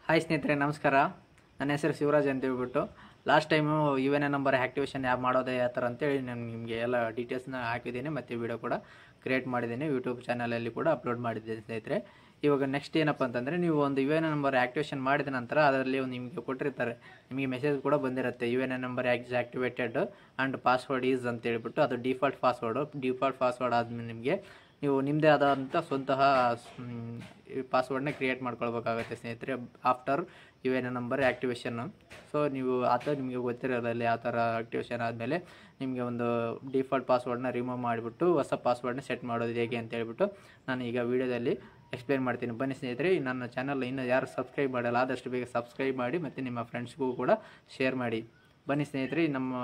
hi ಸ್ನೇಹಿತರೆ ನಮಸ್ಕಾರ ನನ್ನ ಹೆಸರು ಶಿವರಾಜ್ ಅಂತ ಹೇಳ್ಬಿಟ್ಟು last time U N A number activation ಯಾವ ಮಾಡೋದೇ ಯಾವ ಥರ ಅಂತೇಳಿ ನಾನು ನಿಮಗೆ ಎಲ್ಲ ಡೀಟೇಲ್ಸ್ನ ಹಾಕಿದ್ದೀನಿ ಮತ್ತು ವಿಡಿಯೋ ಕೂಡ ಕ್ರಿಯೇಟ್ ಮಾಡಿದ್ದೀನಿ ಯೂಟ್ಯೂಬ್ ಚಾನಲಲ್ಲಿ ಕೂಡ ಅಪ್ಲೋಡ್ ಮಾಡಿದ್ದೀನಿ ಸ್ನೇಹಿತರೆ ಇವಾಗ ನೆಕ್ಸ್ಟ್ ಏನಪ್ಪ ಅಂತಂದರೆ ನೀವು ಒಂದು U N A number activation ಮಾಡಿದ ನಂತರ ಅದರಲ್ಲಿ ಒಂದು ನಿಮಗೆ ಕೊಟ್ಟಿರ್ತಾರೆ ನಿಮಗೆ ಮೆಸೇಜ್ ಕೂಡ ಬಂದಿರುತ್ತೆ ಯು ಎನ್ ಎ ನಂಬರ್ ಆ್ಯಕ್ಸ್ ಆ್ಯಕ್ಟಿವೇಟೆಡ್ ಆ್ಯಂಡ್ ಪಾಸ್ವರ್ಡ್ ಈಸ್ ಅಂತ ಹೇಳ್ಬಿಟ್ಟು ಅದು ಡಿಫಾಲ್ಟ್ ಪಾಸ್ವರ್ಡು ಡಿಫಾಲ್ಟ್ ಪಾಸ್ವರ್ಡ್ ಆದಮೇಲೆ ನಿಮಗೆ ನೀವು ನಿಮ್ಮದೇ ಆದಂಥ ಸ್ವಂತಹ ಪಾಸ್ವರ್ಡ್ನ ಕ್ರಿಯೇಟ್ ಮಾಡ್ಕೊಳ್ಬೇಕಾಗತ್ತೆ ಸ್ನೇಹಿತರೆ after U N A number activation so ನೀವು ಅದು ನಿಮಗೆ ಗೊತ್ತಿರೋದಿಲ್ಲ ಯಾವ ಥರ ಆ್ಯಕ್ಟಿವೇಶನ್ ಆದಮೇಲೆ ನಿಮಗೆ ಒಂದು ಡಿಫಾಲ್ಟ್ ಪಾಸ್ವರ್ಡ್ನ ರಿಮೂವ್ ಮಾಡಿಬಿಟ್ಟು ಹೊಸ ಪಾಸ್ವರ್ಡ್ನ ಸೆಟ್ ಮಾಡೋದು ಹೇಗೆ ಅಂತ ಹೇಳ್ಬಿಟ್ಟು ನಾನು ಈಗ ವೀಡಿಯೋದಲ್ಲಿ ಎಕ್ಸ್ಪ್ಲೇನ್ ಮಾಡ್ತೀನಿ ಬನ್ನಿ ಸ್ನೇಹಿತರೆ ನನ್ನ ಚಾನಲ್ ಇನ್ನು ಯಾರು ಸಬ್ಸ್ಕ್ರೈಬ್ ಮಾಡಲ್ಲ ಆದಷ್ಟು ಬೇಗ ಸಬ್ಸ್ಕ್ರೈಬ್ ಮಾಡಿ ಮತ್ತು ನಿಮ್ಮ ಫ್ರೆಂಡ್ಸ್ಗೂ ಕೂಡ ಶೇರ್ ಮಾಡಿ ಬನ್ನಿ ಸ್ನೇಹಿತರೆ ನಮ್ಮ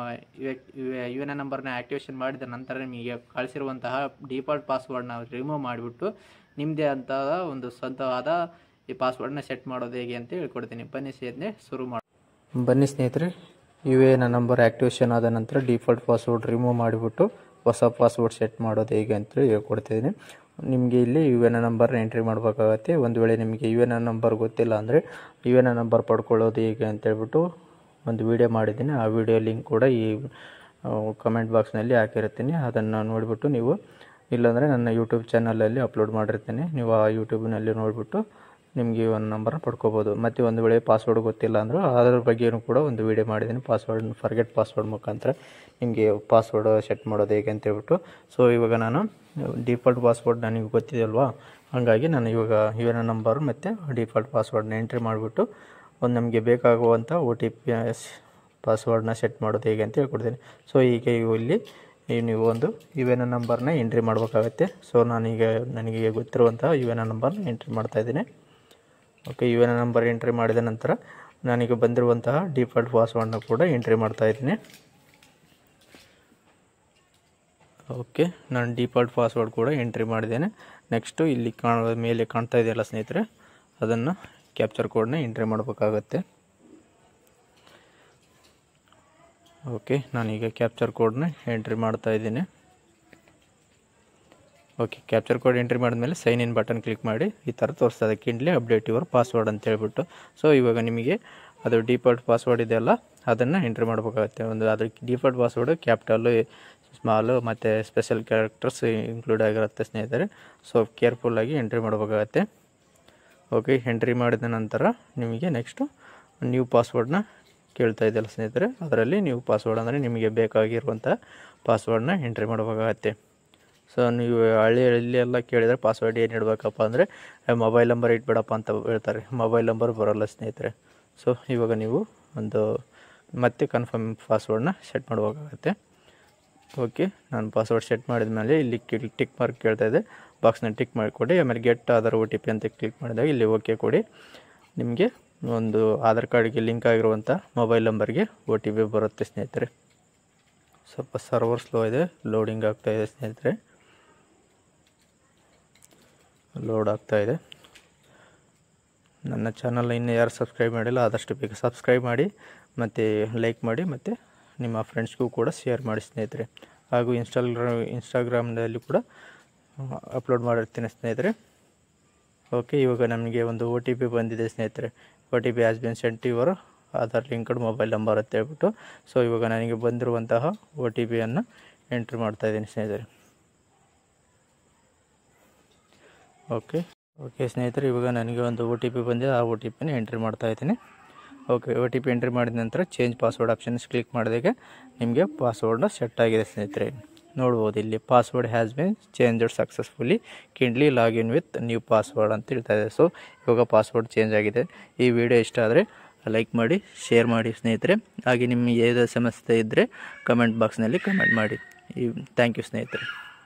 ಯು ಎನ್ ಎ ನಂಬರ್ನ ಆ್ಯಕ್ಟಿವೇಶನ್ ಮಾಡಿದ ನಂತರ ನಿಮಗೆ ಕಳಿಸಿರುವಂತಹ ಡಿಫಾಲ್ಟ್ ಪಾಸ್ವರ್ಡ್ನ ರಿಮೂವ್ ಮಾಡಿಬಿಟ್ಟು ನಿಮ್ಮದೇ ಅಂತ ಒಂದು ಸ್ವಂತವಾದ ಈ ಪಾಸ್ವರ್ಡ್ನ ಸೆಟ್ ಮಾಡೋದು ಹೇಗೆ ಅಂತ ಹೇಳ್ಕೊಡ್ತೀನಿ ಬನ್ನಿ ಸ್ನೇಹಿತರೆ ಶುರು ಮಾಡಿ ಬನ್ನಿ ಸ್ನೇಹಿತರೆ U A N number activation ಆದ ನಂತರ ಡಿಫಾಲ್ಟ್ ಪಾಸ್ವರ್ಡ್ ರಿಮೂವ್ ಮಾಡಿಬಿಟ್ಟು ಹೊಸ ಪಾಸ್ವರ್ಡ್ ಸೆಟ್ ಮಾಡೋದು ಹೇಗೆ ಅಂತ ಹೇಳ್ಕೊಡ್ತಿದ್ದೀನಿ ನಿಮಗೆ ಇಲ್ಲಿ ಯು ಎನ್ ಎ ನಂಬರ್ನ ಎಂಟ್ರಿ ಮಾಡಬೇಕಾಗತ್ತೆ ಒಂದು ವೇಳೆ ನಿಮಗೆ ಯು ಎನ್ ಎ ನಂಬರ್ ಗೊತ್ತಿಲ್ಲ ಅಂದರೆ ಯು ಎನ್ ಎ ನಂಬರ್ ಪಡ್ಕೊಳ್ಳೋದು ಹೇಗೆ ಅಂತ ಹೇಳ್ಬಿಟ್ಟು ಒಂದು ವಿಡಿಯೋ ಮಾಡಿದ್ದೀನಿ ಆ ವಿಡಿಯೋ ಲಿಂಕ್ ಕೂಡ ಈ ಕಮೆಂಟ್ ಬಾಕ್ಸ್ನಲ್ಲಿ ಹಾಕಿರ್ತೀನಿ ಅದನ್ನು ನೋಡಿಬಿಟ್ಟು ನೀವು ಇಲ್ಲಾಂದರೆ ನನ್ನ ಯೂಟ್ಯೂಬ್ ಚಾನಲಲ್ಲಿ ಅಪ್ಲೋಡ್ ಮಾಡಿರ್ತೀನಿ ನೀವು ಆ ಯೂಟ್ಯೂಬ್ನಲ್ಲಿ ನೋಡಿಬಿಟ್ಟು ನಿಮಗೆ ಒಂದು ನಂಬರ್ನ ಪಡ್ಕೋಬೋದು ಮತ್ತು ಒಂದು ವೇಳೆ ಪಾಸ್ವರ್ಡ್ ಗೊತ್ತಿಲ್ಲ ಅಂದರೂ ಅದರ ಬಗ್ಗೆಯೂ ಕೂಡ ಒಂದು ವಿಡಿಯೋ ಮಾಡಿದ್ದೀನಿ ಪಾಸ್ವರ್ಡ್ ಫರ್ಗೆಟ್ ಪಾಸ್ವರ್ಡ್ ಮುಖಾಂತರ ನಿಮಗೆ ಪಾಸ್ವರ್ಡ್ ಸೆಟ್ ಮಾಡೋದು ಹೇಗೆ ಅಂತ ಹೇಳ್ಬಿಟ್ಟು ಸೊ ಇವಾಗ ನಾನು ಡಿಫಾಲ್ಟ್ ಪಾಸ್ವರ್ಡ್ ನನಗೆ ಗೊತ್ತಿದೆಯಲ್ವಾ ಹಾಗಾಗಿ ನಾನು ಇವಾಗ ಯು ಎನ್ ನಂಬರ್ ಮತ್ತು ಡಿಫಾಲ್ಟ್ ಪಾಸ್ವರ್ಡ್ನ ಎಂಟ್ರಿ ಮಾಡಿಬಿಟ್ಟು ಒಂದು ನಮಗೆ ಬೇಕಾಗುವಂಥ ಒ ಟಿ ಪಿ ಪಾಸ್ವರ್ಡ್ನ ಸೆಟ್ ಮಾಡೋದು ಹೇಗೆ ಅಂತ ಹೇಳ್ಕೊಡ್ತೀನಿ ಸೊ ಈಗ ಇವು ಇಲ್ಲಿ ಈ ನೀವು ಒಂದು ಯು ಎನ್ ನಂಬರ್ನ ಎಂಟ್ರಿ ಮಾಡಬೇಕಾಗತ್ತೆ ಸೊ ನಾನೀಗ ನನಗೆ ಗೊತ್ತಿರುವಂಥ ಯು ಎನ್ ನಂಬರ್ನ ಎಂಟ್ರಿ ಮಾಡ್ತಾಯಿದ್ದೀನಿ okay U N number entry ಮಾಡಿದ ನಂತರ ನನಗೆ ಬಂದಿರುವಂತಹ ಡಿಫಾಲ್ಟ್ ಪಾಸ್ವರ್ಡ್ನ ಕೂಡ ಎಂಟ್ರಿ ಮಾಡ್ತಾಯಿದ್ದೀನಿ ಓಕೆ ನಾನು ಡಿಫಾಲ್ಟ್ ಪಾಸ್ವರ್ಡ್ ಕೂಡ ಎಂಟ್ರಿ ಮಾಡಿದ್ದೇನೆ ನೆಕ್ಸ್ಟು ಇಲ್ಲಿ ಕಾಣೋ ಮೇಲೆ ಕಾಣ್ತಾ ಇದೆಯಲ್ಲ ಸ್ನೇಹಿತರೆ ಅದನ್ನು ಕ್ಯಾಪ್ಚರ್ ಕೋಡ್ನ ಎಂಟ್ರಿ ಮಾಡಬೇಕಾಗತ್ತೆ ಓಕೆ ನಾನೀಗ ಕ್ಯಾಪ್ಚರ್ ಕೋಡ್ನ ಎಂಟ್ರಿ ಮಾಡ್ತಾ ಇದ್ದೀನಿ ಓಕೆ ಕ್ಯಾಪ್ಚರ್ ಕೋಡ್ ಎಂಟ್ರಿ ಮಾಡಿದ್ಮೇಲೆ ಸೈನ್ ಇನ್ ಬಟನ್ ಕ್ಲಿಕ್ ಮಾಡಿ ಈ ಥರ ತೋರಿಸ್ತದೆ ಕಿಂಡ್ಲಿ ಅಪ್ಡೇಟ್ ಯುವರ್ ಪಾಸ್ವರ್ಡ್ ಅಂತ ಹೇಳ್ಬಿಟ್ಟು ಸೊ ಇವಾಗ ನಿಮಗೆ ಅದು ಡಿಫಾಲ್ಟ್ ಪಾಸ್ವರ್ಡ್ ಇದೆಯಲ್ಲ ಅದನ್ನು ಎಂಟ್ರಿ ಮಾಡಬೇಕಾಗತ್ತೆ ಒಂದು ಅದ್ರ ಡಿಫಾಲ್ಟ್ ಪಾಸ್ವರ್ಡು ಕ್ಯಾಪಿಟಲ್ಲು ಸ್ಮಾಲು ಮತ್ತು ಸ್ಪೆಷಲ್ ಕ್ಯಾರೆಕ್ಟರ್ಸ್ ಇನ್ಕ್ಲೂಡ್ ಆಗಿರುತ್ತೆ ಸ್ನೇಹಿತರೆ ಸೊ ಕೇರ್ಫುಲ್ಲಾಗಿ ಎಂಟ್ರಿ ಮಾಡಬೇಕಾಗತ್ತೆ ಓಕೆ ಎಂಟ್ರಿ ಮಾಡಿದ ನಂತರ ನಿಮಗೆ ನೆಕ್ಸ್ಟು ನ್ಯೂ ಪಾಸ್ವರ್ಡ್ನ ಕೇಳ್ತಾ ಇದೆಯಲ್ಲ ಸ್ನೇಹಿತರೆ ಅದರಲ್ಲಿ ನೀವು ಪಾಸ್ವರ್ಡ್ ಅಂದರೆ ನಿಮಗೆ ಬೇಕಾಗಿರುವಂಥ ಪಾಸ್ವರ್ಡ್ನ ಎಂಟ್ರಿ ಮಾಡಬೇಕಾಗತ್ತೆ ಸೊ ನೀವು ಹಳ್ಳಿ ಹಳ್ಳಿ ಎಲ್ಲ ಕೇಳಿದರೆ ಪಾಸ್ವರ್ಡ್ ಏನು ಇಡಬೇಕಪ್ಪ ಅಂದರೆ ಮೊಬೈಲ್ ನಂಬರ್ ಇಟ್ಬೇಡಪ್ಪ ಅಂತ ಹೇಳ್ತಾರೆ ಮೊಬೈಲ್ ನಂಬರ್ ಬರೋಲ್ಲ ಸ್ನೇಹಿತರೆ ಸೊ ಇವಾಗ ನೀವು ಒಂದು ಮತ್ತೆ ಕನ್ಫರ್ಮ್ ಪಾಸ್ವರ್ಡ್ನ ಸೆಟ್ ಮಾಡಬೇಕಾಗತ್ತೆ ಓಕೆ ನಾನು ಪಾಸ್ವರ್ಡ್ ಸೆಟ್ ಮಾಡಿದ ಮೇಲೆ ಇಲ್ಲಿ ಟಿಕ್ ಮಾರ್ಕ್ ಕೇಳ್ತಾ ಇದೆ ಬಾಕ್ಸ್ನ ಟಿಕ್ ಮಾಡಿಕೊಡಿ ಆಮೇಲೆ get Aadhaar O T P ಅಂತ ಕ್ಲಿಕ್ ಮಾಡಿದಾಗ ಇಲ್ಲಿ ಓಕೆ ಕೊಡಿ ನಿಮಗೆ ಒಂದು ಆಧಾರ್ ಕಾರ್ಡ್ಗೆ ಲಿಂಕ್ ಆಗಿರುವಂಥ ಮೊಬೈಲ್ ನಂಬರ್ಗೆ ಒ ಟಿ ಪಿ ಬರುತ್ತೆ ಸ್ನೇಹಿತರೆ ಸ್ವಲ್ಪ ಸರ್ವರ್ ಸ್ಲೋ ಇದೆ ಲೋಡಿಂಗ್ ಆಗ್ತಾ ಇದೆ ಸ್ನೇಹಿತರೆ ಲೋಡ್ ಆಗ್ತಾ ಇದೆ ನನ್ನ ಚಾನಲ್ ಇನ್ನೂ ಯಾರು ಸಬ್ಸ್ಕ್ರೈಬ್ ಮಾಡಿಲ್ಲ ಆದಷ್ಟು ಬೇಗ ಸಬ್ಸ್ಕ್ರೈಬ್ ಮಾಡಿ ಮತ್ತು ಲೈಕ್ ಮಾಡಿ ಮತ್ತು ನಿಮ್ಮ ಫ್ರೆಂಡ್ಸ್ಗೂ ಕೂಡ ಶೇರ್ ಮಾಡಿ ಸ್ನೇಹಿತರೆ ಹಾಗೂ ಇನ್ಸ್ಟಾಗ್ರಾ ಇನ್ಸ್ಟಾಗ್ರಾಮ್ನಲ್ಲಿ ಕೂಡ ಅಪ್ಲೋಡ್ ಮಾಡಿರ್ತೀನಿ ಸ್ನೇಹಿತರೆ ಓಕೆ ಇವಾಗ ನಮಗೆ ಒಂದು ಒ ಟಿ ಪಿ ಬಂದಿದೆ ಸ್ನೇಹಿತರೆ O T P has been sent your Aadhaar linked mobile number ಅಂತ ಹೇಳ್ಬಿಟ್ಟು ಸೊ ಇವಾಗ ನನಗೆ ಬಂದಿರುವಂತಹ ಒ ಟಿ ಪಿಯನ್ನು ಎಂಟ್ರಿ ಮಾಡ್ತಾಯಿದ್ದೀನಿ ಸ್ನೇಹಿತರೆ ಓಕೆ ಓಕೆ ಸ್ನೇಹಿತರೆ ಇವಾಗ ನನಗೆ ಒಂದು ಒ ಟಿ ಪಿ ಬಂದಿದೆ ಆ ಒ ಟಿ ಪಿನ ಎಂಟ್ರಿ ಮಾಡ್ತಾಯಿದ್ದೀನಿ okay O T P entry ಮಾಡಿದ ನಂತರ ಚೇಂಜ್ ಪಾಸ್ವರ್ಡ್ ಆಪ್ಷನ್ಸ್ ಕ್ಲಿಕ್ ಮಾಡಿದಾಗ ನಿಮಗೆ ಪಾಸ್ವರ್ಡ್ನ ಸೆಟ್ ಆಗಿದೆ ಸ್ನೇಹಿತರೆ ನೋಡ್ಬೋದು ಇಲ್ಲಿ password has been changed successfully kindly login with new password ಅಂತ ಹೇಳ್ತಾ ಇದೆ ಸೊ ಇವಾಗ ಪಾಸ್ವರ್ಡ್ ಚೇಂಜ್ ಆಗಿದೆ ಈ ವಿಡಿಯೋ ಇಷ್ಟ ಆದರೆ ಲೈಕ್ ಮಾಡಿ ಶೇರ್ ಮಾಡಿ ಸ್ನೇಹಿತರೆ ಹಾಗೆ ನಿಮಗೆ ಯಾವುದೇ ಸಮಸ್ಯೆ ಇದ್ದರೆ ಕಮೆಂಟ್ ಬಾಕ್ಸ್ನಲ್ಲಿ ಕಮೆಂಟ್ ಮಾಡಿ ಈ ಥ್ಯಾಂಕ್ ಯು ಸ್ನೇಹಿತರೆ